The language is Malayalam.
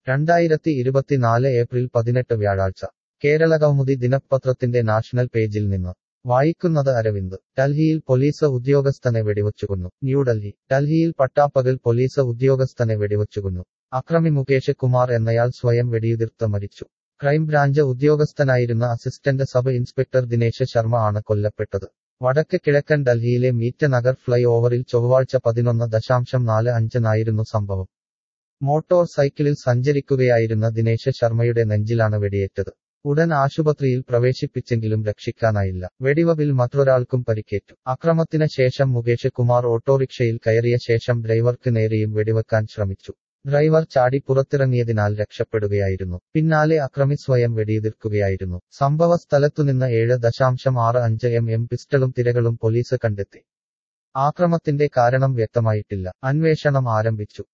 രണ്ടായിരത്തി ഇരുപത്തിനാല് ഏപ്രിൽ പതിനെട്ട് വ്യാഴാഴ്ച കേരള കൗമുദി ദിനപത്രത്തിന്റെ നാഷണൽ പേജിൽ നിന്ന് വായിക്കുന്നത് അരവിന്ദ് ഡൽഹിയിൽ പോലീസ് ഉദ്യോഗസ്ഥനെ വെടിവച്ചുകൊന്നു ന്യൂഡൽഹി ഡൽഹിയിൽ പട്ടാപ്പകൽ പോലീസ് ഉദ്യോഗസ്ഥനെ വെടിവച്ചുകൊന്നു അക്രമി മുകേഷ് കുമാർ എന്നയാൾ സ്വയം വെടിയുതിർത്ത് മരിച്ചു ക്രൈംബ്രാഞ്ച് ഉദ്യോഗസ്ഥനായിരുന്ന assistant sub inspector Dinesh Sharma ആണ് കൊല്ലപ്പെട്ടത് വടക്ക് കിഴക്കൻ ഡൽഹിയിലെ മീറ്റ് നഗർ ഫ്ലൈ ഓവറിൽ ചൊവ്വാഴ്ച പതിനൊന്ന് ദശാംശം നാല് അഞ്ചിനായിരുന്നു സംഭവം മോട്ടോർ സൈക്കിളിൽ സഞ്ചരിക്കുകയായിരുന്ന ദിനേശ് ശർമ്മയുടെ നെഞ്ചിലാണ് വെടിയേറ്റത് ഉടൻ ആശുപത്രിയിൽ പ്രവേശിപ്പിച്ചെങ്കിലും രക്ഷിക്കാനായില്ല വെടിവവിൽ മറ്റൊരാൾക്കും പരിക്കേറ്റു അക്രമത്തിന് ശേഷം മുകേഷ് കുമാർ ഓട്ടോറിക്ഷയിൽ കയറിയ ശേഷം ഡ്രൈവർക്ക് നേരെയും വെടിവെക്കാൻ ശ്രമിച്ചു ഡ്രൈവർ ചാടി പുറത്തിറങ്ങിയതിനാൽ രക്ഷപ്പെടുകയായിരുന്നു പിന്നാലെ അക്രമി സ്വയം വെടിയുതിർക്കുകയായിരുന്നു സംഭവ സ്ഥലത്തുനിന്ന് ഏഴ് ദശാംശം ആറ് അഞ്ച് എം എം പിസ്റ്റളും തിരകളും പോലീസ് കണ്ടെത്തി ആക്രമത്തിന്റെ കാരണം വ്യക്തമായിട്ടില്ല അന്വേഷണം ആരംഭിച്ചു